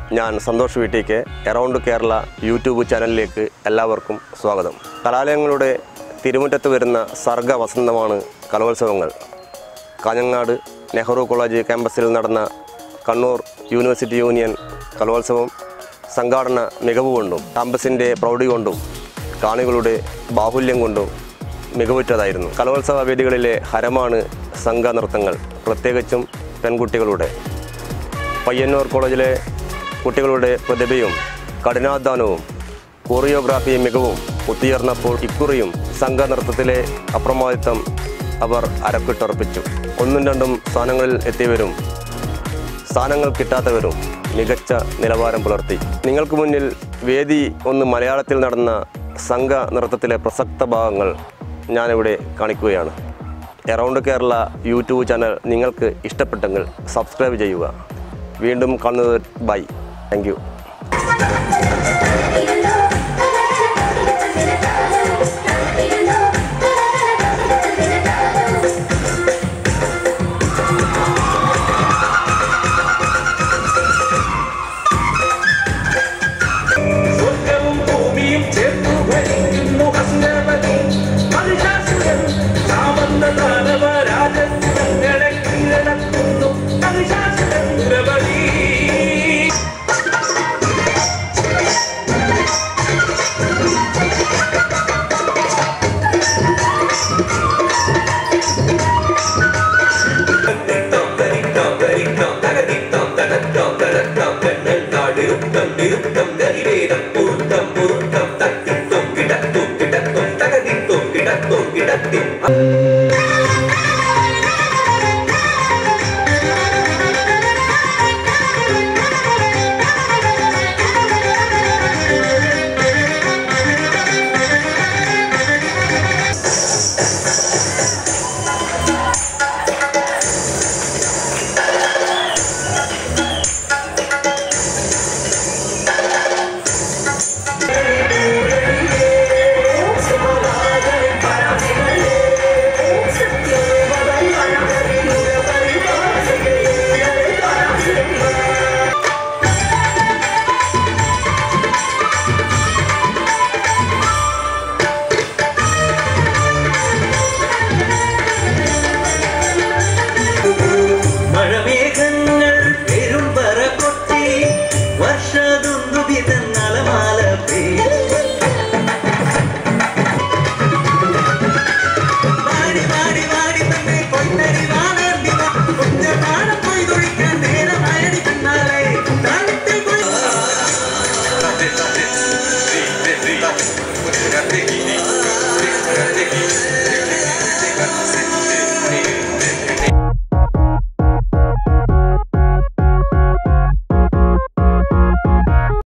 ഞാൻ സന്തോഷ് വീട്ടിക്ക് around Kerala YouTube ചാനലിലേക്ക് എല്ലാവർക്കും സ്വാഗതം കലാലയങ്ങളുടെ തിരുമുറ്റത്ത് വരുന്ന സർഗ വസന്തമാണ് കലോത്സവങ്ങൾ കാഞ്ഞങ്ങാട് നെഹ്റു കോളേജ് ക്യാമ്പസിൽ നടന്ന കണ്ണൂർ യൂണിവേഴ്സിറ്റി യൂണിയൻ കലോത്സവം സംഘാടന മികവ് കൊണ്ടും ക്യാമ്പസിൻ്റെ പ്രൗഢി കൊണ്ടും കാണികളുടെ ബാഹുല്യം കൊണ്ടും മികവുറ്റതായിരുന്നു കലോത്സവ വേദികളിലെ ഹരമാണ് സംഘനൃത്തങ്ങൾ പ്രത്യേകിച്ചും പെൺകുട്ടികളുടെ പയ്യന്നൂർ കോളേജിലെ കുട്ടികളുടെ പ്രതിഭയും കഠിനാധ്വാനവും കോറിയോഗ്രാഫി മികവും ഒത്തുചേർന്നപ്പോൾ ഇക്കുറിയും സംഘനൃത്തത്തിലെ അപ്രമാദിത്വം അവർ അരക്കിട്ടുറപ്പിച്ചു ഒന്നും രണ്ടും സ്ഥാനങ്ങളിൽ എത്തിയവരും സ്ഥാനങ്ങൾ കിട്ടാത്തവരും മികച്ച നിലവാരം പുലർത്തി നിങ്ങൾക്ക് മുന്നിൽ വേദി ഒന്ന് മലയാളത്തിൽ നടന്ന സംഘ നൃത്തത്തിലെ പ്രസക്ത ഭാഗങ്ങൾ ഞാനിവിടെ കാണിക്കുകയാണ് എറൗണ്ട് കേരള യൂട്യൂബ് ചാനൽ നിങ്ങൾക്ക് ഇഷ്ടപ്പെട്ടെങ്കിൽ സബ്സ്ക്രൈബ് ചെയ്യുക വീണ്ടും കാണുന്നത് ബൈ താങ്ക് യു സ്വർഗവും ഭൂമിയും ചേർത്തു ഭരിക്കുന്നു ഹസ്നവതി മഹിഷാസുരൻ സാമന്ത ദാനവ രാജസുരങ്ങളെ കീഴടക്കുന്നു മഹിഷാസുരൻ ദ്രവതി കിടത്തും കിടത്തും തകതിത്തും കിടത്തും കിടത്തും കിടത്തും